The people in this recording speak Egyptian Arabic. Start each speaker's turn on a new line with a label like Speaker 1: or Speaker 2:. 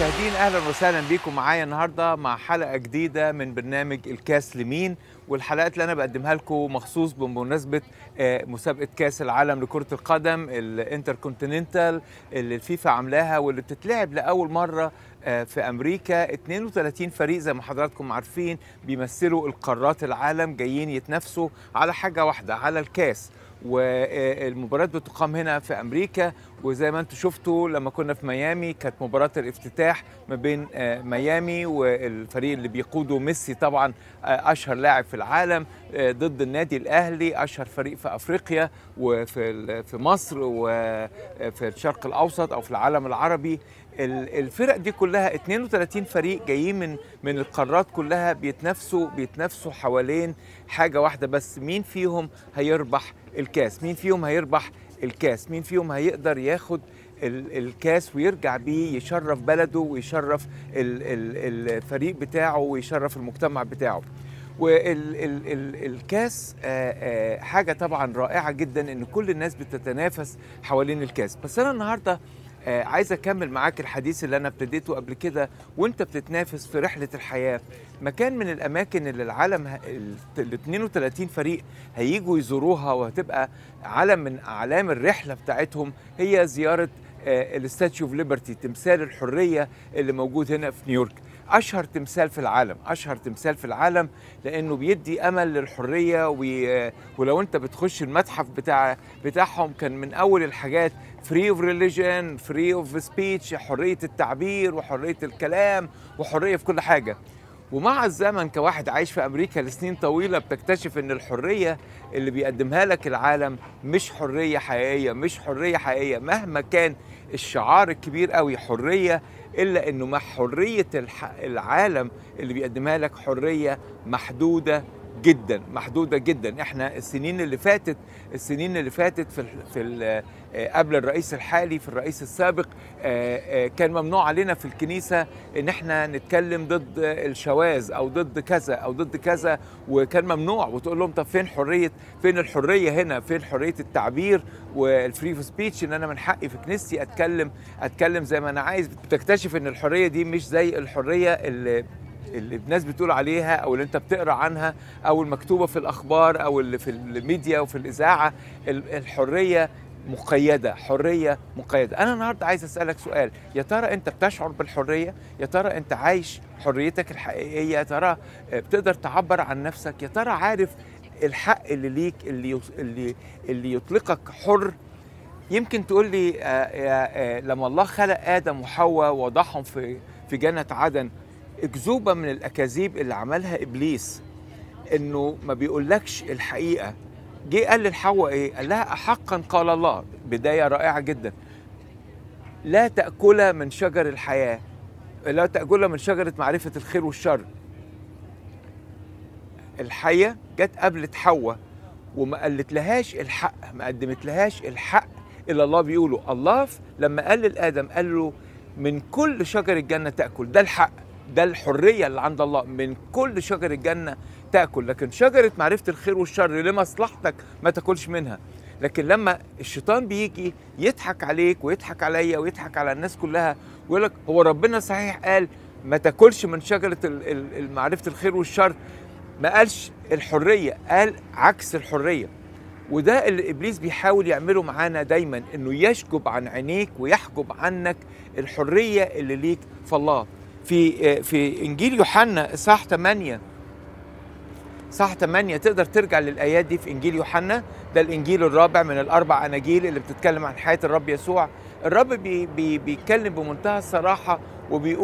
Speaker 1: مشاهدين اهلا وسهلا بيكم معايا النهارده مع حلقه جديده من برنامج الكاس لمين والحلقات اللي انا بقدمها لكم مخصوص بمناسبه آه، مسابقه كاس العالم لكره القدم الانتركونتيننتال اللي الفيفا عاملاها واللي بتتلعب لاول مره آه، في امريكا 32 فريق زي ما حضراتكم عارفين بيمثلوا القارات العالم جايين يتنافسوا على حاجه واحده على الكاس والمباريات بتقام هنا في امريكا وزي ما انتم شفتوا لما كنا في ميامي كانت مباراه الافتتاح ما بين آه، ميامي والفريق اللي بيقوده ميسي طبعا آه، اشهر لاعب في العالم آه، ضد النادي الاهلي اشهر فريق في افريقيا وفي ال- في مصر وفي الشرق الاوسط او في العالم العربي ال- الفرق دي كلها 32 فريق جايين من من القارات كلها بيتنافسوا بيتنافسوا حوالين حاجه واحده بس مين فيهم هيربح الكاس مين فيهم هيربح الكاس مين فيهم هيقدر ياخد ال- الكاس ويرجع بيه يشرف بلده ويشرف ال- ال- الفريق بتاعه ويشرف المجتمع بتاعه والكاس حاجة طبعا رائعة جدا ان كل الناس بتتنافس حوالين الكاس بس انا النهاردة آه، عايز اكمل معاك الحديث اللي انا ابتديته قبل كده وانت بتتنافس في رحله الحياه مكان من الاماكن اللي العالم ه- ال 32 فريق هيجوا يزوروها وهتبقى علم من اعلام الرحله بتاعتهم هي زياره الاستاتيو اوف ليبرتي تمثال الحريه اللي موجود هنا في نيويورك اشهر تمثال في العالم اشهر تمثال في العالم لانه بيدي امل للحريه وي... ولو انت بتخش المتحف بتاع بتاعهم كان من اول الحاجات فري اوف ريليجن فري اوف سبيتش حريه التعبير وحريه الكلام وحريه في كل حاجه ومع الزمن كواحد عايش في امريكا لسنين طويله بتكتشف ان الحريه اللي بيقدمها لك العالم مش حريه حقيقيه مش حريه حقيقيه مهما كان الشعار الكبير قوي حريه الا انه مع حريه الح- العالم اللي بيقدمها لك حريه محدوده جدا محدوده جدا احنا السنين اللي فاتت السنين اللي فاتت في ال في ال قبل الرئيس الحالي في الرئيس السابق آه، آه، كان ممنوع علينا في الكنيسه ان احنا نتكلم ضد الشواذ او ضد كذا او ضد كذا وكان ممنوع وتقول لهم طب فين حريه فين الحريه هنا فين حريه التعبير والفري اوف سبيتش ان انا من حقي في كنيستي اتكلم اتكلم زي ما انا عايز بتكتشف ان الحريه دي مش زي الحريه اللي اللي الناس بتقول عليها او اللي انت بتقرا عنها او المكتوبه في الاخبار او اللي في الميديا وفي الاذاعه ال- الحريه مقيده حريه مقيده انا النهارده عايز اسالك سؤال يا ترى انت بتشعر بالحريه يا ترى انت عايش حريتك الحقيقيه يا ترى آه، بتقدر تعبر عن نفسك يا ترى عارف الحق اللي ليك اللي يص- اللي اللي يطلقك حر يمكن تقول لي آه، يا- آه، لما الله خلق ادم وحواء ووضعهم في في جنه عدن اكذوبه من الاكاذيب اللي عملها ابليس انه ما بيقولكش الحقيقه جه قال للحواء ايه قال لها احقا قال الله بدايه رائعه جدا لا تاكلا من شجر الحياه لا تاكلا من شجره معرفه الخير والشر الحيه جت قابلت حواء وما قالت لهاش الحق ما قدمت لهاش الحق اللي الله بيقوله الله ف- لما قال لادم قال له من كل شجر الجنه تاكل ده الحق ده الحريه اللي عند الله من كل شجر الجنه تاكل لكن شجره معرفه الخير والشر لمصلحتك ما تاكلش منها لكن لما الشيطان بيجي يضحك عليك ويضحك عليا ويضحك على الناس كلها ويقول لك هو ربنا صحيح قال ما تاكلش من شجره ال- ال- ال- معرفه الخير والشر ما قالش الحريه قال عكس الحريه وده اللي ابليس بيحاول يعمله معانا دايما انه يشجب عن عينيك ويحجب عنك الحريه اللي ليك في الله في في انجيل يوحنا اصحاح 8 صح 8 تقدر ترجع للايات دي في انجيل يوحنا ده الانجيل الرابع من الاربع اناجيل اللي بتتكلم عن حياه الرب يسوع الرب بي بي بيتكلم بمنتهى الصراحه وبيقول